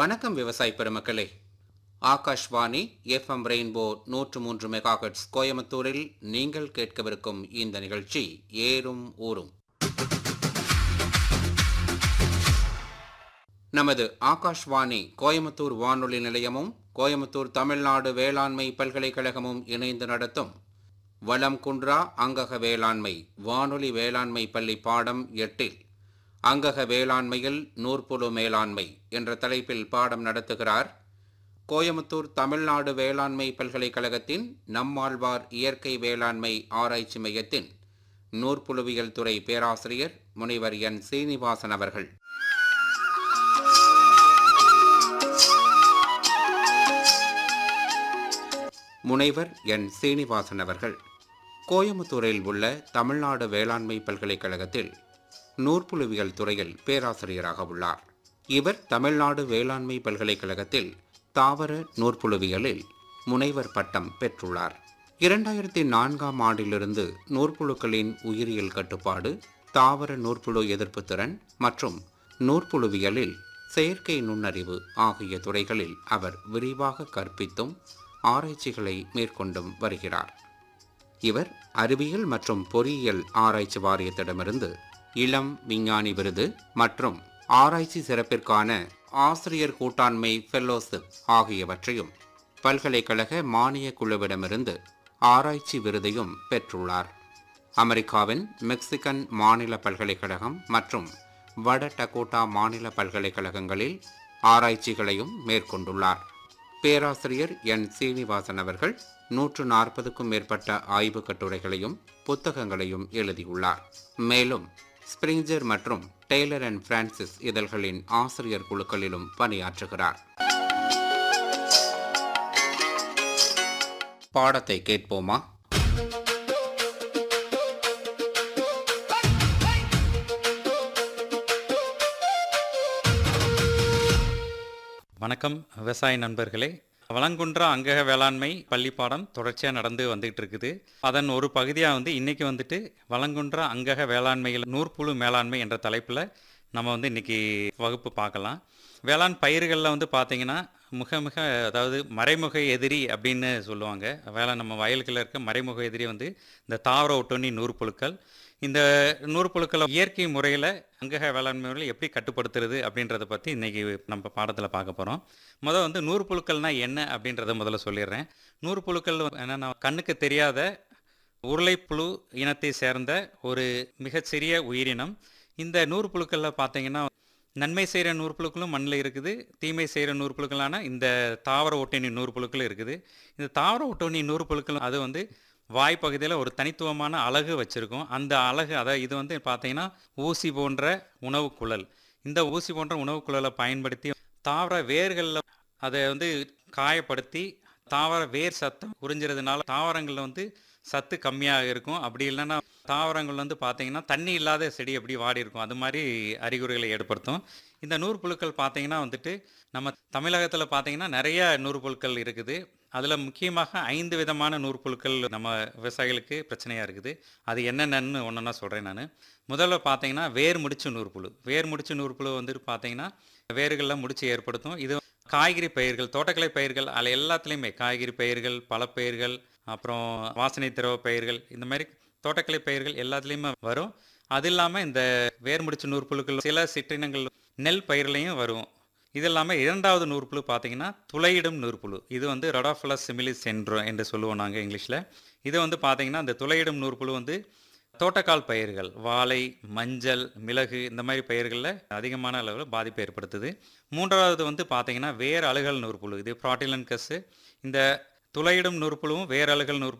வணக்கம் விவசாய பெருமக்களே ஆகாஷ்வாணி எஃப்எம் ரெயின்போ நூற்று மூன்று மெகாஹெட்ஸ் கோயம்புத்தூரில் நீங்கள் கேட்கவிருக்கும் இந்த நிகழ்ச்சி ஏறும் ஊரும் நமது ஆகாஷ்வாணி கோயம்புத்தூர் வானொலி நிலையமும் கோயம்புத்தூர் தமிழ்நாடு வேளாண்மை பல்கலைக்கழகமும் இணைந்து நடத்தும் வளம் குன்றா அங்கக வேளாண்மை வானொலி வேளாண்மை பள்ளி பாடம் எட்டில் அங்கக வேளாண்மையில் நூற்புழு மேலாண்மை என்ற தலைப்பில் பாடம் நடத்துகிறார் கோயமுத்தூர் தமிழ்நாடு வேளாண்மை பல்கலைக்கழகத்தின் நம்மாழ்வார் இயற்கை வேளாண்மை ஆராய்ச்சி மையத்தின் நூற்புழுவியல் துறை பேராசிரியர் முனைவர் என் சீனிவாசன் அவர்கள் முனைவர் என் சீனிவாசன் அவர்கள் கோயமுத்தூரில் உள்ள தமிழ்நாடு வேளாண்மை பல்கலைக்கழகத்தில் நூற்புழுவியல் துறையில் பேராசிரியராக உள்ளார் இவர் தமிழ்நாடு வேளாண்மை பல்கலைக்கழகத்தில் தாவர நூற்புழுவியலில் முனைவர் பட்டம் பெற்றுள்ளார் இரண்டாயிரத்தி நான்காம் ஆண்டிலிருந்து நூற்புழுக்களின் உயிரியல் கட்டுப்பாடு தாவர நூற்புழு எதிர்ப்பு திறன் மற்றும் நூற்புழுவியலில் செயற்கை நுண்ணறிவு ஆகிய துறைகளில் அவர் விரிவாக கற்பித்தும் ஆராய்ச்சிகளை மேற்கொண்டும் வருகிறார் இவர் அறிவியல் மற்றும் பொறியியல் ஆராய்ச்சி வாரியத்திடமிருந்து இளம் விஞ்ஞானி விருது மற்றும் ஆராய்ச்சி சிறப்பிற்கான ஆசிரியர் கூட்டாண்மை ஃபெல்லோஷிப் ஆகியவற்றையும் பல்கலைக்கழக மானிய குழுவிடமிருந்து ஆராய்ச்சி விருதையும் பெற்றுள்ளார் அமெரிக்காவின் மெக்சிகன் மாநில பல்கலைக்கழகம் மற்றும் வட டகோட்டா மாநில பல்கலைக்கழகங்களில் ஆராய்ச்சிகளையும் மேற்கொண்டுள்ளார் பேராசிரியர் என் சீனிவாசன் அவர்கள் நூற்று நாற்பதுக்கும் மேற்பட்ட ஆய்வுக் கட்டுரைகளையும் புத்தகங்களையும் எழுதியுள்ளார் மேலும் ஸ்பிரிஞ்சர் மற்றும் டெய்லர் அண்ட் பிரான்சிஸ் இதழ்களின் ஆசிரியர் குழுக்களிலும் பணியாற்றுகிறார் பாடத்தை கேட்போமா வணக்கம் விவசாய நண்பர்களே வளங்குன்றா அங்கக வேளாண்மை பள்ளிப்பாடம் தொடர்ச்சியாக நடந்து வந்துகிட்டு இருக்குது அதன் ஒரு பகுதியாக வந்து இன்றைக்கி வந்துட்டு வளங்குன்றா அங்கக வேளாண்மையில் நூற்புழு மேலாண்மை என்ற தலைப்பில் நம்ம வந்து இன்றைக்கி வகுப்பு பார்க்கலாம் வேளாண் பயிர்களில் வந்து பார்த்திங்கன்னா மிக மிக அதாவது மறைமுக எதிரி அப்படின்னு சொல்லுவாங்க வேளாண் நம்ம வயல்களில் இருக்க மறைமுக எதிரி வந்து இந்த தாவர ஒட்டுண்ணி நூற்புழுக்கள் இந்த நூற்புழுக்களை இயற்கை முறையில் அங்கக வேளாண்மை முறையில் எப்படி கட்டுப்படுத்துறது அப்படின்றத பற்றி இன்றைக்கி நம்ம பாடத்தில் பார்க்க போகிறோம் முதல் வந்து நூற்புழுக்கள்னால் என்ன அப்படின்றத முதல்ல சொல்லிடுறேன் நூற்புழுக்கள் என்னென்னா கண்ணுக்கு தெரியாத உருளைப்புழு இனத்தை சேர்ந்த ஒரு மிகச்சிறிய உயிரினம் இந்த நூற்புழுக்களில் பார்த்தீங்கன்னா நன்மை செய்கிற நூற்புழுக்களும் மண்ணில் இருக்குது தீமை செய்கிற நூற்புழுக்களான இந்த தாவர ஒட்டணி நூற்புழுக்களும் இருக்குது இந்த தாவர ஒட்டணி நூற்புழுக்கள் அது வந்து வாய்ப்பகுதியில் ஒரு தனித்துவமான அழகு வச்சுருக்கும் அந்த அழகு அதை இது வந்து பார்த்தீங்கன்னா ஊசி போன்ற உணவு குழல் இந்த ஊசி போன்ற உணவு குழலை பயன்படுத்தி தாவர வேர்களில் அதை வந்து காயப்படுத்தி தாவர வேர் சத்தம் உறிஞ்சிறதுனால தாவரங்களில் வந்து சத்து கம்மியாக இருக்கும் அப்படி இல்லைன்னா தாவரங்கள் வந்து பார்த்தீங்கன்னா தண்ணி இல்லாத செடி எப்படி வாடி இருக்கும் அது மாதிரி அறிகுறிகளை ஏற்படுத்தும் இந்த நூற்புழுக்கள் பார்த்தீங்கன்னா வந்துட்டு நம்ம தமிழகத்தில் பார்த்தீங்கன்னா நிறைய நூற்புழுக்கள் இருக்குது அதில் முக்கியமாக ஐந்து விதமான நூற்புழுக்கள் நம்ம விவசாயிகளுக்கு பிரச்சனையாக இருக்குது அது என்னென்னு ஒன்றுன்னா சொல்கிறேன் நான் முதல்ல பார்த்தீங்கன்னா வேர் முடிச்சு நூற்புழு வேர் முடிச்சு நூற்புழு வந்துட்டு பார்த்தீங்கன்னா வேர்களில் முடிச்சு ஏற்படுத்தும் இது காய்கறி பயிர்கள் தோட்டக்கலை பயிர்கள் அதில் எல்லாத்துலேயுமே காய்கறி பயிர்கள் பழப்பயிர்கள் அப்புறம் வாசனை திரவ பயிர்கள் இந்த மாதிரி தோட்டக்கலை பயிர்கள் எல்லாத்துலேயுமே வரும் அது இல்லாமல் இந்த வேர் முடிச்ச நூற்புழுக்கள் சில சிற்றினங்கள் நெல் பயிர்லையும் வரும் இது இல்லாமல் இரண்டாவது நூற்புழு பார்த்தீங்கன்னா துளையிடும் நூற்புழு இது வந்து ரொடாஃபுலஸ் சிமிலிஸ் என்று என்று சொல்லுவோம் நாங்கள் இங்கிலீஷில் இது வந்து பார்த்தீங்கன்னா இந்த துளையிடும் நூற்புழு வந்து தோட்டக்கால் பயிர்கள் வாழை மஞ்சள் மிளகு இந்த மாதிரி பயிர்களில் அதிகமான அளவில் பாதிப்பை ஏற்படுத்துது மூன்றாவது வந்து பார்த்தீங்கன்னா வேர் அழுகல் நூற்புழு இது ப்ராட்டிலன் கஸ்ஸு இந்த துளையிடும் நூற்புழுவும் வேர் அழுகல் நூற்புழு